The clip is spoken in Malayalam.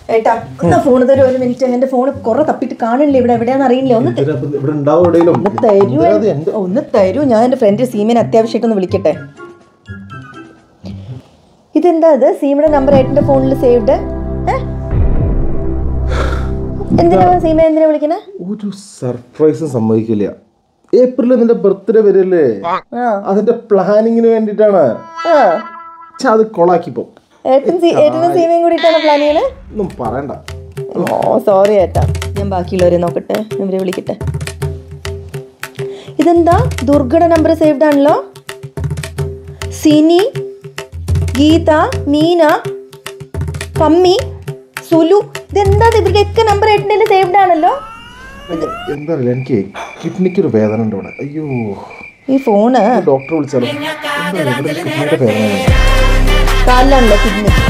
ഏട്ടാ എന്നാ ഫോൺ തരും ഒരു മിനിറ്റ് എന്റെ ഫോൺ കുറെ തപ്പിട്ട് കാണില്ല ഇവിടെ എവിടെയാന്ന് അറിയില്ല ഒന്ന് ത- ഇതിനകത്ത് ഇവിടെ ഉണ്ടാവും എവിടെയെങ്കിലും ഒന്ന് തരൂ ഇതിനകത്ത് എന്ത് ഒന്ന് തരൂ ഞാൻ എന്റെ ഫ്രണ്ട് സീമേനെ അത്യാവശ്യമായിട്ടൊന്ന് വിളിക്കട്ടെ ഇതെന്താ ഇത് സീമയുടെ നമ്പർ ഏട്ടന്റെ ഫോണിൽ സേവ്ഡ് എന്തിനാ സീമ എന്തിനാ വിളിക്കണേ ഒരു സർപ്രൈസും സമ്മതിക്കില്ല ഏപ്രിലിൽ നിന്റെ ബർത്ത്ഡേ വരില്ലേ ആ അതിന്റെ പ്ലാനിങ്ങിന് വേണ്ടിയിട്ടാണ് ആ പക്ഷെ അത് കൊളാക്കിപ്പോ ഏട്ടൻ സീ- ഏട്ടനും സീമയും കൂടിയിട്ടാണ് പ്ലാൻ ചെയ്യണേ ഒന്നും പറയണ്ട ഓ സോറി ഏട്ടാ ഞാൻ ബാക്കിയുള്ളവരെ നോക്കട്ടെ ഇവരെ വിളിക്കട്ടെ ഇതെന്താ ദുർഗയുടെ നമ്പർ സേവ്ഡ് ആണല്ലോ സിനി ഗീത മീന പമ്മി സുലു ഇതെന്താ ഇത്? ഇവരുടെയൊക്കെ നമ്പർ ഏട്ടൻ്റെ സേവ്ഡ് ആണല്ലോ എന്താ അറിയില്ല എനിക്ക് കിഡ്നിക്ക് ഒരു വേദന ഉണ്ട് ഇവിടെ അയ്യോ ഈ ഫോണ് ഡോക്ടറെ വിളിച്ചാലോ എന്താ ഇവിടെ കിഡ്നിയുടെ വേദന കാലിലാണല്ലോ കിഡ്നി